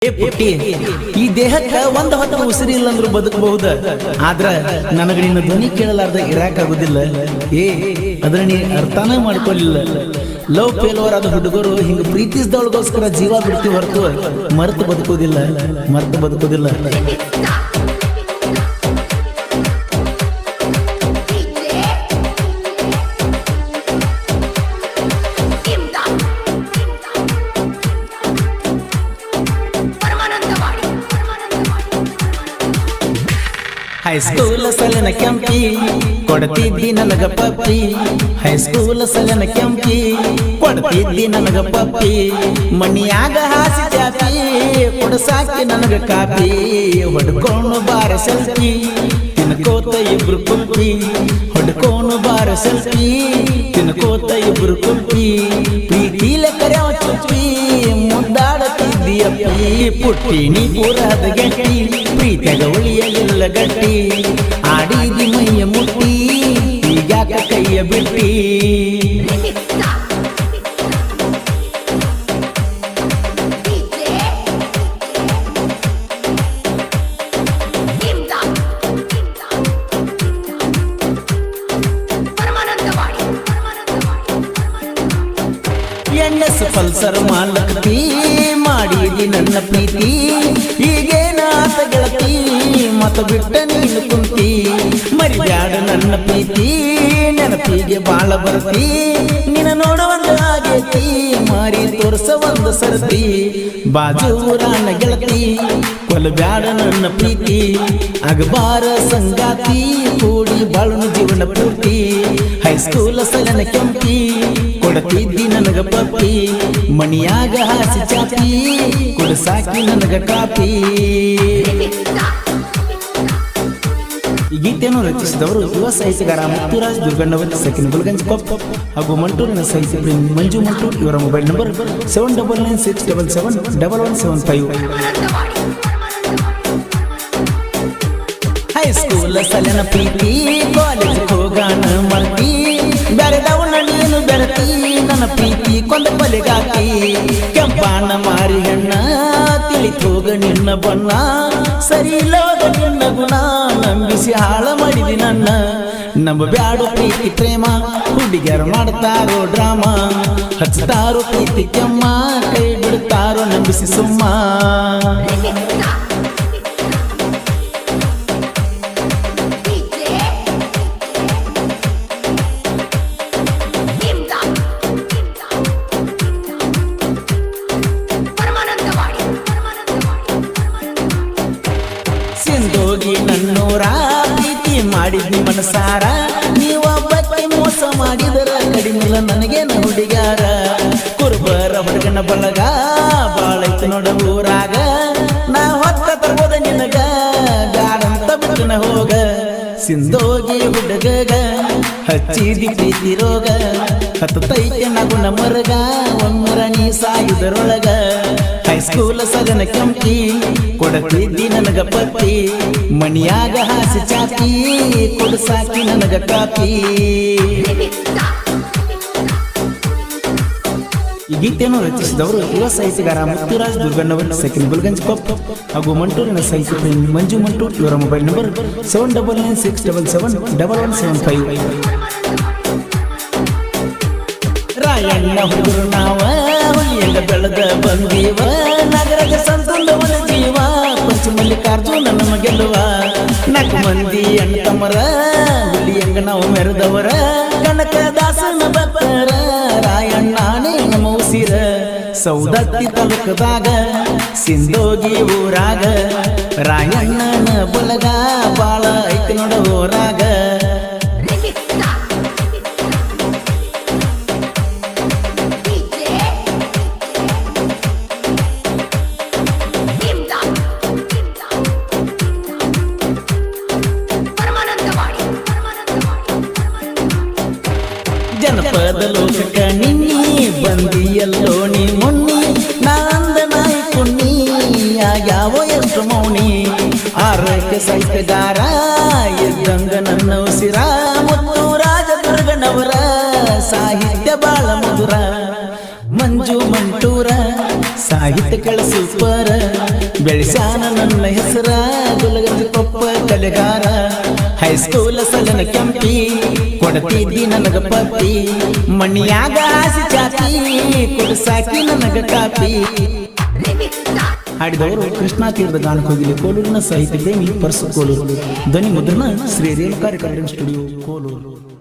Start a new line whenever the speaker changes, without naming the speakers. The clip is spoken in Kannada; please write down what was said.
ಏ ಪುಟ್ಟಿ ಈ ದೇಹಕ್ಕ ಒಂದ್ ಹೊತ್ತು ಉಸಿರಿ ಇಲ್ಲ ಅಂದ್ರೂ ಬದುಕಬಹುದ ಆದ್ರ ನನಗ ನಿನ್ನ ಧ್ವನಿ ಕೇಳಲಾರ್ದ ಇರಾಕಾಗುದಿಲ್ಲ ಏ ಅದನ್ನ ನೀ ಅರ್ಥನೇ ಮಾಡ್ಕೊಳ್ಳಿಲ್ಲ ಲವ್ ಫೇಲ್ವರ್ ಆದ ಹುಡುಗರು ಹಿಂಗ ಪ್ರೀತಿಸಿದವಳಿಗೋಸ್ಕರ ಜೀವ ಬಿಡ್ತೀವಿ ಹೊರತು ಮರ್ತು ಬದುಕೋದಿಲ್ಲ ಮರ್ತು ಬದುಕೋದಿಲ್ಲ
ಪರಮಾನಂದವಾಡಿ
ಹೈಸ್ಕೂಲ್ ಸಲನ ಕೆಂಪಿ ಕೊಡ್ತಿದ್ದಿ ನನಗ ಪಪ್ಪಿ ಹೈಸ್ಕೂಲ್ ಸಲನ ಕೆಂಪಿ ಕೊಡ್ತಿದ್ದಿ ನನಗ ಪಪ್ಪಿ ಮಣಿಯಾಗ ಹಾಸಿ ಚಾಪಿ ಕೊಡಸಾಕಿ ನನಗ ಕಾಪಿ ಹೊಡ್ಕೊಂಡು ಬಾರ ಸೆಲ್ಫಿ ತಿನ್ಕೋತ ಇಬ್ರು ಕುಲ್ಪಿ ಹೊಡ್ಕೊಂಡು ಬಾರ ಸೆಲ್ಫಿ ತಿನ್ಕೋತ ಇಬ್ರು ಕುಲ್ಪಿ ಪ್ರೀತಿಲೆ ಕರೆಯವ ಚುಪ್ಪಿ ಮುದ್ದಾಡತಿದ್ದೀಯಪ್ಪಿ ಪುಟ್ಟಿ ನೀ ಪೂರದ ಗಟ್ಟಿ ಪ್ರೀತಿಯಾಗ ಉಳಿಯಲಿಲ್ಲ ಗಟ್ಟಿ ಆಡಿದಿ ಮೈಯ ಮುಟ್ಟಿ ಈಗಾಕ ಕೈಯ ಬಿಟ್ಟಿ
ಪರಮಾನಂದವಾಡಿ
ಎಣ್ಣೆಸ್ ಪಲ್ಸರ್ ಮಾಲಕತಿ ಮಾಡಿದಿ ನನ್ನ ಪ್ರೀತಿ ಈಗೇನ ಆತ ಗೆಳತಿ ಮತ ಬಿಟ್ಟ ನೀನು ಕುಂತಿ ಮರಿಬ್ಯಾಡ ನನ್ನ ಪ್ರೀತಿ ನೆನಪಿಗೆ ಬಾಳ ಬರ್ತಿ ನಿನ್ನ ನೋಡುವಂತ ಆಗೈತಿ ಮಾರಿ ತೋರ್ಸ ಒಂದು ಸರತಿ ಬಾಜು ಊರಾನ ಗೆಳತಿ ಕೊಲಬ್ಯಾಡ ನನ್ನ ಪ್ರೀತಿ ಅಗಬಾರ ಸಂಗಾತಿ ಕೂಡಿ ಬಾಳುನು ಜೀವನ ಪೂರ್ತಿ ಹೈಸ್ಕೂಲ್ ಸಲನ ಕೆಂಪಿ ಕೊಡತಿದ್ದಿ ನನಗ ಪಪ್ಪಿ ಮಣಿಯಾಗ ಹಾಸಿ ಚಾಪಿ ಕೊಡಸಾಕಿ ನನಗ ಕಾಪಿ ಈ ಗೀತೆಯನ್ನು ರಚಿಸಿದವರು ಯುವ ಸಾಹಿತ್ಯಗಾರ ಮುತ್ತುರಾಜ್ ದುರ್ಗಣ್ಣವತಿ ಸಕಿನ ಗುಲ್ಗಂಜ್ ಕೊಪ್ಪ ಹಾಗೂ ಮಂಟೂರಿನ ಸಾಹಿತ್ಯ ಪ್ರೇಮಿ ಮಂಜು ಮಂಟೂರ್ ಇವರ mobile number seven double nine six double seven double one seven five high school ಸಲನ ಪ್ರೀತಿ ಕಾಲೇಜ್ ಹೋಗಾಣ ಮರ್ತಿ ಬೆರೆದವನ ನೀನು ಬೆರತಿ ನನ್ನ ಪ್ರೀತಿ ಕೊಂದ ಕೊಲೆಗಾಕಿ ಕೆಂಪಾಣ ಮಾರಿ ಹೆಣ್ಣ ತಿಳಿತು ಹೋಗ ನಿನ್ನ ಬಣ್ಣ ಸರಿ ಇಲ್ಲೋಗ ನಿನ್ನ ಗುಣ ನಂಬಿಸಿ ಹಾಳ ಮಾಡಿದಿ ನನ್ನ ನಮ್ಮ ಬ್ಯಾಡು ಪ್ರೀತಿ ಪ್ರೇಮ ಹುಡುಗಿಯರು ಮಾಡ್ತಾರೋ ಡ್ರಾಮಾ ಹಚ್ತಾರೋ ಪ್ರೀತಿ ಕೆಮ್ಮ ಕೈ ಬಿಡ್ತಾರೋ ನಂಬಿಸಿ ಸುಮ್ಮ
ಪರಮಾನಂದವಾಡಿ
ಸಿಂಧೋಗಿ ನನ್ನೂರ ಪ್ರೀತಿ ಮಾಡಿದ್ನಿ ಮನಸಾರ ನೀವೊಬ್ಬಕ್ಕೆ ಮೋಸ ಮಾಡಿದರ ಕಡಿಮಿಲ್ಲ ನನಗೇನ ಹುಡುಗಾರ ಕುರುಬರ ಹುಡುಗನ ಬಳಗ ಬಾಳೈತು ನೋಡ ಊರಾಗ ನಾ ಹೊತ್ತ ತರ್ಬೋದ ನಿನಗ ಬ್ಯಾಡಂತ ಬಿಟ್ಟನ ಹೋಗ ಸಿಂಧೋಗಿ ಹುಡುಗಗ ಹಚ್ಚಿದಿ ಪ್ರೀತಿ ರೋಗ ಹತ್ತೈತೆ ನಗುನ ಮರಗ ಒಮ್ಮರ ನೀ ಸಾಯುದರೊಳಗ ಹೈಸ್ಕೂಲ್ ಸಗನ ಕೆಂಪಿ ಕೊಡತಿದ್ದಿ ನನಗ ಪತ್ತಿ ಮಣಿಯಾಗ ಹಾಸಿ ಚಾಪಿ ಕೊಡಸಾಕಿ ನನಗ ಕಾಪಿ ಈ ಗೀತೆಯನ್ನು ರಚಿಸಿದವರು ಯುವ ಸಾಹಿತ್ಯಗಾರ ಮುತ್ತುರಾಜ್ ದುರ್ಗಣ್ಣವರ್ ಸೆಕೆಂಡ್ ಬುಲ್ಗಂಜ್ ಕೊಪ್ಪ ಹಾಗೂ ಮಂಟೂರಿನ ಸಾಹಿತ್ಯ ಪ್ರೇಮಿ ಮಂಜು ಮಂಟೂರ್ ಇವರ mobile number seven double nine six double seven double one seven five Rayanna ಹುಡುಗರು ನಾವ ಹುಲಿಯಂಗ ಬೆಳೆದ ಬಂದೀವ ನಗರದ ಸಂತಂದವನ ಜೀವ ಪಂಚಮಲ್ಲಿಕಾರ್ಜುನ ನಮ್ಮ ಗೆಲ್ಲುವ ನಾಲ್ಕು ಮಂದಿ ಅಣ್ಣತಮ್ಮರ ಹುಲಿಯಂಗ ನಾವು ಮೆರೆದವರ ಕನಕ ದಾಸನ ಭಕ್ತರ ರಾಯಣ್ಣನೇ ನಮ್ಮ ಉಸಿರ ಸೌದತ್ತಿ ತಾಲೂಕದಾಗ ಸಿಂಧೋಗಿ ಊರಾಗ ರಾಯಣ್ಣನ ಬಲಗ ಬಾಳ ಐತಿ ನೋಡ ಊರಾಗ ಜನಪದ ಲೋಕಕ್ಕ ನಿನ್ನಿ ಬಂದಿಯಲ್ಲೋ ನೀ ಮುನ್ನಿ ನಾಂದ ನಾಯಿ ಕುನ್ನಿ ಯಾವ ಎಷ್ಟು ಮೌನಿ ಆರೋಗ್ಯ ಸಾಹಿತ್ಯಗಾರ ಎದ್ದಂಗ ನನ್ನ ಉಸಿರ ಮತ್ತು ರಾಜದುರ್ಗನವರ ಸಾಹಿತ್ಯ ಬಾಳ ಮಧುರ ಮಂಜು ಮಂಟೂರ ಸಾಹಿತ್ಯ ಕಳ ಸೂಪರ ಬೆಳೆಸಾನ ನನ್ನ ಹೆಸರ ಗುಲಗಂಜಿ ಕೊಪ್ಪ ಕಲೆಗಾರ ಹೈಸ್ಕೂಲ ಸಲನ ಕೆಂಪಿ ಕೊಡತಿದ್ದಿ ನನಗ ಪಪ್ಪಿ ಮಣ್ಣಿಯಾಗ ಆಸಿ ಚಾಪಿ ಕೊಡಸಾಕಿ ನನಗ ಕಾಪಿ ಹಾಡಿದವರು ಕೃಷ್ಣಾ ತೀರದ ಗಾನಕ್ಕೆ ಹೋಗಿಲಿ ಕೋಲೂರಿನ ಸಾಹಿತ್ಯ ಪ್ರೇಮಿ ಪರ್ಸು ಕೋಲೂರು ಧ್ವನಿ ಮುದ್ರಣ ಶ್ರೀ ರೇಣುಕಾರಿ ಕನ್ನಡ ಸ್ಟುಡಿಯೋ ಕೋಲೂರು